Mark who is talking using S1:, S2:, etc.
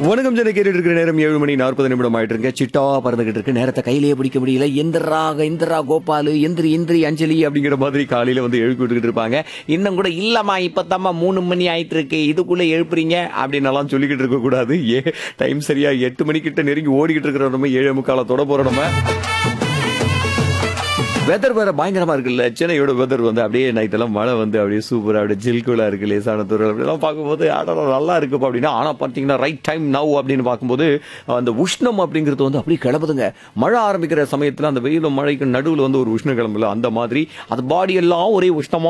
S1: வணக்கம் ஜன கேட்டுட்டு இருக்கிற நேரம் ஏழு மணி நாற்பது நிமிடம் ஆயிட்டு இருக்கு சிட்டா பறந்துகிட்டு இருக்கு நேரத்தை கையிலேயே பிடிக்க முடியல எந்திரா இந்திரா கோபால் எந்திரி எந்திரி அஞ்சலி அப்படிங்கிற மாதிரி காலையில வந்து எழுப்பி விட்டுக்கிட்டு இருப்பாங்க இன்னும் கூட இல்லம்மா இப்பதாம்மா மூணு மணி ஆயிட்டு இருக்கு இதுக்குள்ள எழுப்புறீங்க அப்படின்னு எல்லாம் சொல்லிக்கிட்டு இருக்க கூடாது ஏ டைம் சரியா எட்டு மணிக்கிட்ட நெருங்கி ஓடிக்கிட்டு இருக்கிற நம்ம ஏழு முக்கால தொட போறோம் நம்ம வெதர் வேற பயங்கரமா இருக்குல்ல சென்னையோட வெதர் வந்து அப்படியே நைட் எல்லாம் மழை வந்து அப்படியே சூப்பரா அப்படியே ஜில்குலா இருக்கு லேசான தூரம் அப்படிலாம் பார்க்கும்போது அடடா நல்லா இருக்குப்பா அப்படின்னா ஆனா பாத்தீங்கன்னா ரைட் டைம் நவ் அப்படின்னு பார்க்கும்போது அந்த உஷ்ணம் அப்படிங்கிறது வந்து அப்படியே கிளம்புதுங்க மழை ஆரம்பிக்கிற சமயத்துல அந்த வெயிலும் மழைக்கு நடுவுல வந்து ஒரு உஷ்ணம் கிளம்புல அந்த மாதிரி அது பாடி எல்லாம் ஒரே உஷ்ணமா